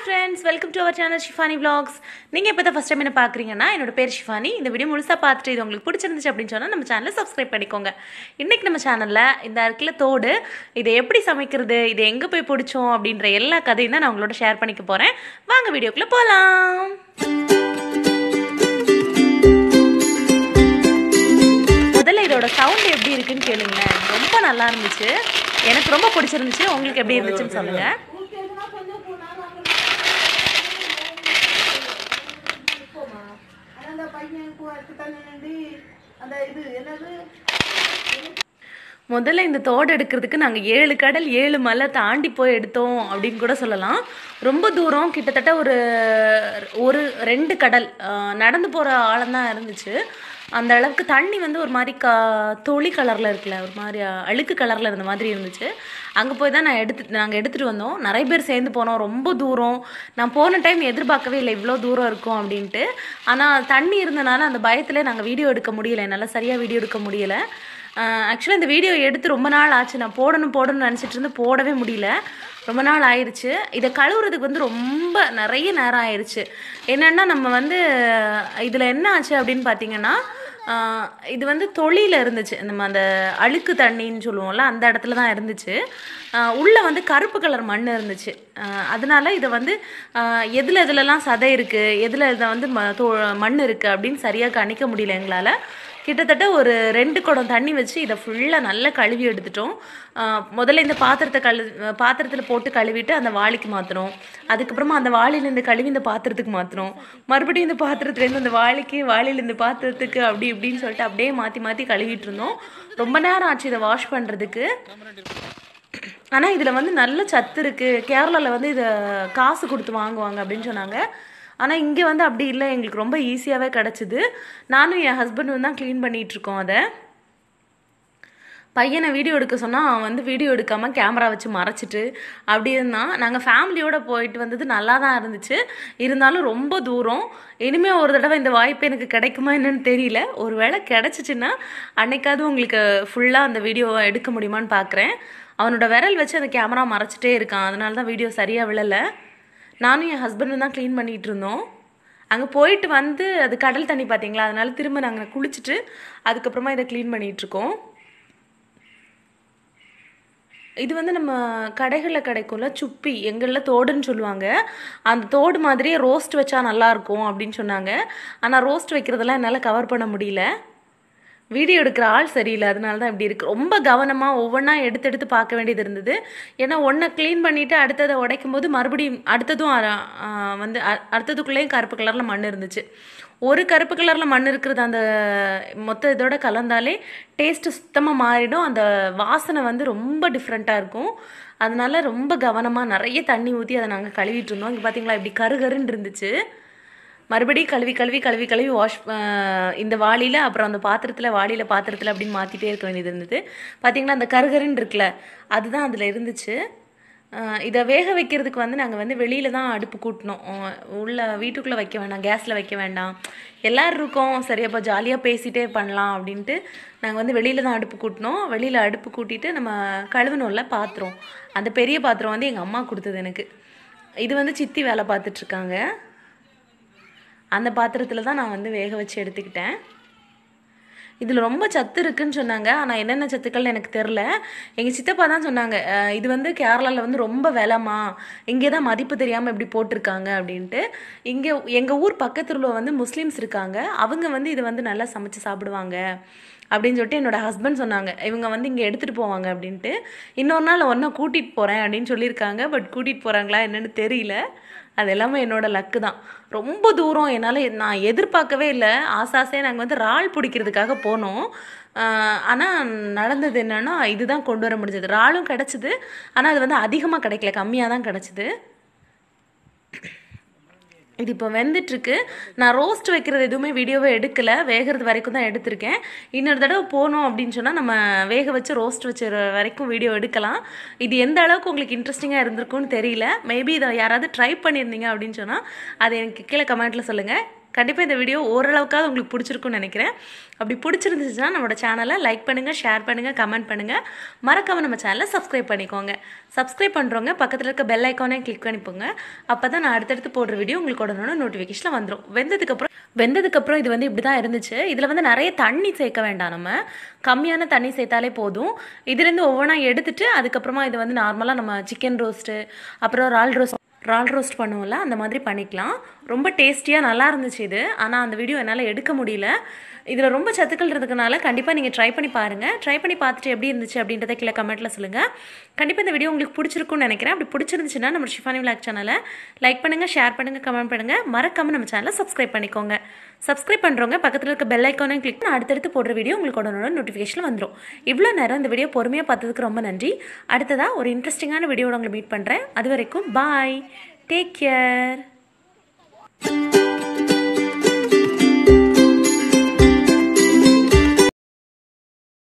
friends welcome to our channel Shifani vlogs நீங்கள் இப்போ தான் ஃபஸ்ட் டைம் என்ன பார்க்குறீங்கன்னா என்னோட பேர் ஷிஃபானி இந்த வீடியோ முழுசாக பார்த்துட்டு இது உங்களுக்கு பிடிச்சிருந்துச்சு அப்படின்னு சொன்னால் நம்ம சேனலை சப்ஸ்கிரைப் பண்ணிக்கோங்க இன்றைக்கி நம்ம சேனலில் இந்த அரிக்கில் தோடு இதை எப்படி சமைக்கிறது இதை எங்கே போய் பிடிச்சோம் அப்படின்ற எல்லா கதையும் தான் நான் உங்களோட ஷேர் பண்ணிக்க போகிறேன் வாங்க வீடியோக்குள்ளே போகலாம் முதல்ல இதோட சவுண்ட் எப்படி இருக்குன்னு கேளுங்களேன் ரொம்ப நல்லா இருந்துச்சு எனக்கு ரொம்ப பிடிச்சிருந்துச்சு உங்களுக்கு எப்படி இருந்துச்சுன்னு சொல்லுங்கள் அந்த பையன் கூட தண்ணி அந்த இது என்னது முதல்ல இந்த தோடு எடுக்கிறதுக்கு நாங்கள் ஏழு கடல் ஏழு மலை தாண்டி போய் எடுத்தோம் அப்படின்னு கூட சொல்லலாம் ரொம்ப தூரம் கிட்டத்தட்ட ஒரு ஒரு ரெண்டு கடல் ஆஹ் நடந்து போகிற ஆழம்தான் இருந்துச்சு அந்த அளவுக்கு தண்ணி வந்து ஒரு மாதிரி க தொளி கலரில் இருக்குல்ல ஒரு மாதிரி அழுக்கு கலரில் இருந்த மாதிரி இருந்துச்சு அங்கே போய் தான் நான் எடுத்து நாங்கள் எடுத்துகிட்டு வந்தோம் நிறைய பேர் சேர்ந்து போனோம் ரொம்ப தூரம் நான் போன டைம் எதிர்பார்க்கவே இல்லை இவ்வளோ தூரம் இருக்கும் அப்படின்ட்டு ஆனால் தண்ணி இருந்தனால அந்த பயத்தில் நாங்கள் வீடியோ எடுக்க முடியல என்னால் சரியாக வீடியோ எடுக்க முடியலை ஆக்சுவலாக இந்த வீடியோ எடுத்து ரொம்ப நாள் ஆச்சு நான் போடணும் போடணும்னு நினச்சிட்டு இருந்து போடவே முடியல ரொம்ப நாள் ஆயிடுச்சு இதை கழுவுறதுக்கு வந்து ரொம்ப நிறைய நேரம் ஆயிடுச்சு என்னென்னா நம்ம வந்து இதில் என்ன ஆச்சு அப்படின்னு பார்த்தீங்கன்னா ஆஹ் இது வந்து தொழில இருந்துச்சு நம்ம அந்த அழுக்கு தண்ணின்னு சொல்லுவோம்ல அந்த இடத்துல தான் இருந்துச்சு ஆஹ் உள்ள வந்து கருப்பு கலர் மண் இருந்துச்சு ஆஹ் அதனால இதை வந்து ஆஹ் எதுல எதுலலாம் சதை இருக்கு எதுல இதில் வந்து ம தோ- மண் இருக்கு அப்படின்னு சரியாக கணிக்க முடியல எங்களால் கிட்டத்தட்ட ஒரு ரெண்டு குடம் தண்ணி வச்சு இதை ஃபுல்லாக நல்லா கழுவி எடுத்துட்டோம் ஆஹ் முதல்ல இந்த பாத்திரத்தை கழு பாத்திரத்தில் போட்டு கழுவிட்டு அந்த வாளிக்கு மாற்றணும் அதுக்கப்புறமா அந்த வாளியிலேருந்து கழுவி இந்த பாத்திரத்துக்கு மாற்றணும் மறுபடியும் இந்த பாத்திரத்துலேருந்து அந்த வாளிக்கு வாளியிலேருந்து பாத்திரத்துக்கு அப்படி இப்படின்னு சொல்லிட்டு அப்படியே மாற்றி மாற்றி கழுவிட்டு இருந்தோம் ரொம்ப நேரம் ஆச்சு இதை வாஷ் பண்ணுறதுக்கு ஆனால் இதில் வந்து நல்ல சத்து இருக்குது கேரளாவில் வந்து இதை காசு கொடுத்து வாங்குவாங்க அப்படின்னு சொன்னாங்க ஆனால் இங்கே வந்து அப்படி இல்லை எங்களுக்கு ரொம்ப ஈஸியாகவே கிடச்சிது நானும் என் ஹஸ்பண்டும் தான் க்ளீன் பண்ணிகிட்ருக்கோம் அதை பையனை வீடியோ எடுக்க சொன்னால் அவன் வந்து வீடியோ எடுக்காமல் கேமரா வச்சு மறைச்சிட்டு அப்படி இருந்தான் நாங்கள் ஃபேமிலியோடு போயிட்டு வந்தது நல்லா தான் இருந்துச்சு இருந்தாலும் ரொம்ப தூரம் இனிமேல் ஒரு தடவை இந்த வாய்ப்பு எனக்கு கிடைக்குமா என்னன்னு தெரியல ஒரு வேளை கிடச்சிச்சின்னா அன்னைக்காவது உங்களுக்கு ஃபுல்லாக அந்த வீடியோவை எடுக்க முடியுமான்னு பார்க்குறேன் அவனோட விரல் வச்சு அந்த கேமரா மறைச்சிட்டே இருக்கான் அதனால தான் வீடியோ சரியாக விழலை நானும் என் ஹஸ்பண்டும் தான் க்ளீன் பண்ணிகிட்டு இருந்தோம் அங்கே போயிட்டு வந்து அது கடல் தண்ணி பார்த்தீங்களா அதனால திரும்ப நாங்கள் குளிச்சுட்டு அதுக்கப்புறமா இதை க்ளீன் பண்ணிகிட்ருக்கோம் இது வந்து நம்ம கடைகளில் கிடைக்கும்ல சுப்பி எங்களில் தோடுன்னு சொல்லுவாங்க அந்த தோடு மாதிரியே ரோஸ்ட் வச்சா நல்லா இருக்கும் அப்படின்னு சொன்னாங்க ஆனால் ரோஸ்ட் வைக்கிறதெல்லாம் என்னால் கவர் பண்ண முடியல வீடியோ எடுக்கிற ஆள் சரியில்லை அதனால தான் இப்படி இருக்குது ரொம்ப கவனமாக ஒவ்வொன்றா எடுத்து எடுத்து பார்க்க வேண்டியது இருந்தது ஏன்னா ஒன்றை க்ளீன் பண்ணிவிட்டு அடுத்ததை உடைக்கும் போது மறுபடியும் அடுத்ததும் அ- ஆ, வந்து அ- அடுத்ததுக்குள்ளேயும் கருப்பு கலரில் மண் இருந்துச்சு ஒரு கருப்பு கலரில் மண் இருக்கிறது அந்த மொத்த இதோட கலந்தாலே டேஸ்ட்டு சுத்தமாக மாறிடும் அந்த வாசனை வந்து ரொம்ப டிஃப்ரெண்ட்டாக இருக்கும் அதனால ரொம்ப கவனமாக நிறைய தண்ணி ஊற்றி அதை நாங்கள் கழுவிட்டு இருந்தோம் இங்கே பார்த்தீங்களா இப்படி கரு கருன்னு இருந்துச்சு மறுபடியும் கழுவி கழுவி கழுவி கழுவி வாஷ் இந்த வாளியில் அப்புறம் அந்த பாத்திரத்தில் வாளியில் பாத்திரத்தில் அப்படின்னு மாற்றிட்டே இருக்க வேண்டியது இருந்தது பார்த்தீங்களா அந்த கருகருன்னு இருக்குல்ல அதுதான் அதில் இருந்துச்சு அஹ் இதை வேக வைக்கிறதுக்கு வந்து நாங்கள் வந்து வெளியில் தான் அடுப்பு கூட்டினோம் அஹ் உள்ள வீட்டுக்குள்ளே வைக்க வேண்டாம் கேஸில் வைக்க வேண்டாம் எல்லோரும் இருக்கோம் சரி அப்போ ஜாலியாக பேசிகிட்டே பண்ணலாம் அப்படின்ட்டு நாங்கள் வந்து வெளியில் தான் அடுப்பு கூட்டினோம் வெளியில் அடுப்பு கூட்டிட்டு நம்ம கழுவணும்ல பாத்திரம் அந்த பெரிய பாத்திரம் வந்து எங்கள் அம்மா கொடுத்தது எனக்கு இது வந்து சித்தி வேலை பார்த்துட்ருக்காங்க அந்த பாத்திரத்தில் தான் நான் வந்து வேக வச்சு எடுத்துக்கிட்டேன் இதில் ரொம்ப சத்து இருக்குன்னு சொன்னாங்க ஆனால் என்னென்ன சத்துக்கள்னு எனக்கு தெரில எங்கள் சித்தப்பா தான் சொன்னாங்க அஹ் இது வந்து கேரளாவில் வந்து ரொம்ப விலமா இங்கே தான் மதிப்பு தெரியாமல் இப்படி போட்டிருக்காங்க அப்படின்ட்டு இங்கே எங்கள் ஊர் பக்கத்துல வந்து முஸ்லீம்ஸ் இருக்காங்க அவங்க வந்து இதை வந்து நல்லா சமைச்சு சாப்பிடுவாங்க அப்படின்னு சொல்லிட்டு என்னோட ஹஸ்பண்ட் சொன்னாங்க இவங்க வந்து இங்கே எடுத்துகிட்டு போவாங்க அப்படின்ட்டு இன்னொரு நாள் ஒன்றா கூட்டிகிட்டு போகிறேன் அப்படின்னு சொல்லியிருக்காங்க பட் கூட்டிகிட்டு போகிறாங்களா என்னன்னு தெரியல அது எல்லாமே என்னோட லக்கு தான் ரொம்ப தூரம் என்னால் நான் எதிர்பார்க்கவே இல்லை ஆசாசையாக நாங்கள் வந்து இறால் பிடிக்கிறதுக்காக போனோம் ஆனால் நடந்தது என்னன்னா இதுதான் கொண்டு வர முடிஞ்சது இறாலும் கிடச்சிது ஆனால் அது வந்து அதிகமாக கிடைக்கல கம்மியாக தான் கிடச்சிது இது இப்போ வெந்துட்டுருக்கு நான் ரோஸ்ட் வைக்கிறது எதுவுமே வீடியோவே எடுக்கலை வேகிறது வரைக்கும் தான் எடுத்திருக்கேன் இன்னொரு தடவை போனோம் அப்படின்னு சொன்னால் நம்ம வேக வச்சு ரோஸ்ட் வச்ச வரைக்கும் வீடியோ எடுக்கலாம் இது எந்த அளவுக்கு உங்களுக்கு இன்ட்ரெஸ்டிங்காக இருந்திருக்கும்னு தெரியல மேபி இதை யாராவது ட்ரை பண்ணியிருந்தீங்க அப்படின்னு சொன்னால் அதை எனக்கு கீழே கமெண்ட்டில் சொல்லுங்கள் கண்டிப்பாக இந்த வீடியோ ஓரளவுக்காவது உங்களுக்கு பிடிச்சிருக்கும்னு நினைக்கிறேன் அப்படி பிடிச்சிருந்துச்சுன்னா நம்மளோட சேனலை லைக் பண்ணுங்கள் ஷேர் பண்ணுங்கள் கமெண்ட் பண்ணுங்கள் மறக்காமல் நம்ம சேனலை சப்ஸ்கிரைப் பண்ணிக்கோங்க சப்ஸ்கிரைப் பண்ணுறவங்க பக்கத்தில் இருக்க பெல் ஐக்கானே கிளிக் பண்ணிப்போங்க அப்போ தான் நான் அடுத்தடுத்து போடுற வீடியோ உங்களுக்கு உடனே நோட்டிஃபிகேஷனில் வந்துடும் வெந்ததுக்கப்புறம் வெந்ததுக்கப்புறம் இது வந்து இப்படி தான் இருந்துச்சு இதில் வந்து நிறைய தண்ணி சேர்க்க வேண்டாம் நம்ம கம்மியான தண்ணி சேர்த்தாலே போதும் இதுலேருந்து ஒவ்வொன்றா எடுத்துட்டு அதுக்கப்புறமா இது வந்து நார்மலாக நம்ம சிக்கன் ரோஸ்ட்டு அப்புறம் ரால் ரோஸ்ட் ரால் ரோஸ்ட் பண்ணுவோம்ல அந்த மாதிரி பண்ணிக்கலாம் ரொம்ப டேஸ்டியாக நல்லா இருந்துச்சு இது ஆனால் அந்த வீடியோ என்னால் எடுக்க முடியல இதில் ரொம்ப சத்துக்கள் இருக்கிறதுனால கண்டிப்பாக நீங்கள் ட்ரை பண்ணி பாருங்கள் ட்ரை பண்ணி பார்த்துட்டு எப்படி இருந்துச்சு அப்படின்றத கீழே கமெண்ட்டில் சொல்லுங்கள் கண்டிப்பாக இந்த வீடியோ உங்களுக்கு பிடிச்சிருக்கும்னு நினைக்கிறேன் அப்படி பிடிச்சிருந்துச்சுன்னா நம்ம ஷிஃபானி விளாக் சேனலை லைக் பண்ணுங்கள் ஷேர் பண்ணுங்கள் கமெண்ட் பண்ணுங்கள் மறக்காமல் நம்ம சேனலை சப்ஸ்கிரைப் பண்ணிக்கோங்க சப்ஸ்கிரைப் பண்ணுறவங்க பக்கத்தில் இருக்க பெல் ஐக்கானையும் கிளிக் பண்ணி அடுத்தடுத்து போடுற வீடியோ உங்களுக்கு உடனே நோட்டிஃபிகேஷன் வந்துடும் இவ்வளோ நேரம் இந்த வீடியோ பொறுமையாக பார்த்ததுக்கு ரொம்ப நன்றி அடுத்ததாக ஒரு இன்ட்ரெஸ்டிங்கான வீடியோட உங்களை மீட் பண்ணுறேன் அது வரைக்கும் பாய் டேக் கேர்